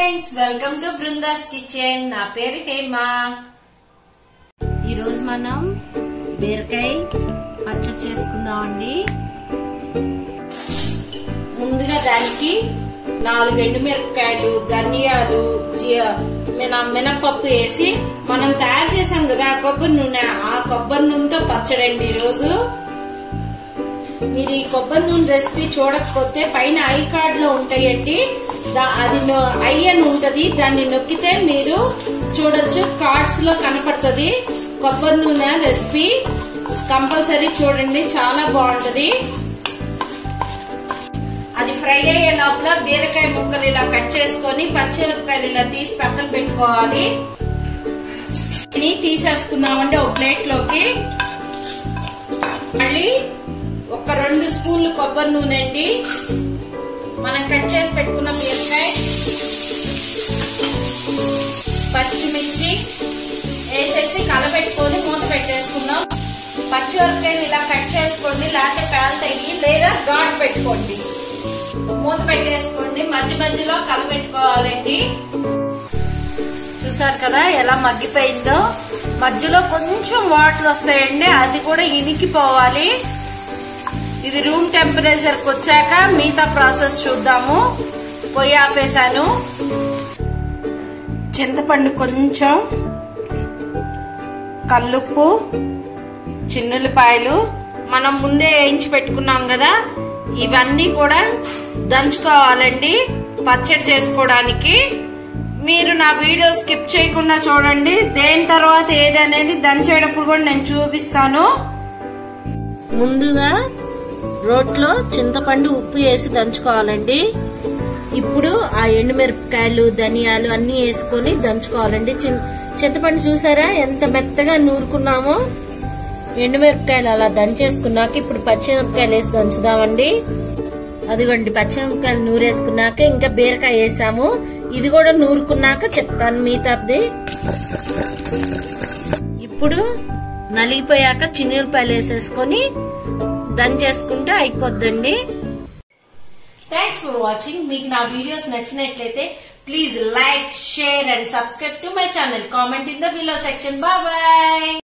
friends welcome to Brinda's kitchen నా పేరు హేమ ఈరోజు మనం బీరకాయ పచ్చడి చేసుకుందామండి ముందుగా దానికి నాలుగు ఎండుమిరపకాయలు ధనియాలు జీ- మిన మినపప్పు వేసి మనం తయారు చేసాం కదా కొబ్బరి నూనె ఆ కొబ్బరి నూనెతో పచ్చడి అండి ఈరోజు మీరు ఈ కొబ్బరి నూనె రెసిపీ చూడకపోతే పైన ఐ కార్డ్ లో ఉంటాయండి దా- అది నొ- ఐ అని ఉంటది దాన్ని నొక్కితే మీరు చూడొచ్చు కార్డ్స్ లో కనపడుతుంది కొబ్బరి నూనె రెసిపీ కంపల్సరీ చూడండి చాలా బాగుంటది అది ఫ్రై అయ్యే లోపల బీరకాయ ముక్కలు ఇలా కట్ చేసుకొని పచ్చిమిరపకాయలు ఇలా తీసి పక్కన పెట్టుకోవాలి ఇది తీసేసుకుందామండి ఒక ప్లేట్ లోకి మళ్ళీ ఒక రెండు స్పూన్లు కొబ్బరి నూనె అండి మనం కట్ చేసి పెట్టుకున్న బీరకాయ పచ్చిమిర్చి వేసేసి కలబెట్టుకొని మూత పెట్టేసుకుందాం పచ్చిమిరపకాయలు ఇలా కట్ చేసుకోండి లేకపోతే పేలుతాయి లేదా ఘాట్ పెట్టుకోండి మూత పెట్టేసుకోండి మధ్య మధ్యలో కలబెట్టుకోవాలండి చూసారు కదా ఎలా మగ్గిపోయిందో మధ్యలో కొంచెం వాటర్ వస్తాయండి అది కూడా ఇనికిపోవాలి ఇది రూమ్ టెంపరేచర్కి వచ్చాక మిగతా ప్రాసెస్ చూద్దాము పొయ్యి ఆపేసాను చింతపండు కొంచెం కల్లుప్పు చిన్నులపాయలు మనం ముందే వేయించి పెట్టుకున్నాం కదా ఇవన్నీ కూడా దంచుకోవాలండి పచ్చడి చేసుకోవడానికి మీరు నా వీడియో స్కిప్ చేయకుండా చూడండి దేని తర్వాత ఏది అనేది దంచేటప్పుడు కూడా నేను చూపిస్తాను ముందుగా రోట్లో చింతపండు ఉప్పు వేసి దంచుకోవాలండి ఇప్పుడు ఆ ఎండుమిరపకాయలు ధనియాలు అన్ని వేసుకొని దంచుకోవాలండి చిన్- చింతపండు చూసారా ఎంత మెత్తగా నూరుకున్నామో ఎండుమిరపకాయలు అలా దంచేసుకున్నాక ఇప్పుడు పచ్చిమిరపకాయలు వేసి దంచుదామండి అదిగోండి పచ్చిమిరపకాయలు నూరేసుకున్నాక ఇంకా బీరకాయ వేసాము ఇది కూడా నూరుకున్నాక చెప్తాను మిగతాది ఇప్పుడు నలిగిపోయాక చిన్నపాయలు వేసేసుకొని దంచేసుకుంటే అయిపోద్దండి థ్యాంక్స్ ఫర్ వాచింగ్ మీకు నా వీడియోస్ నచ్చినట్లయితే please like share and subscribe to my channel comment in the below section bye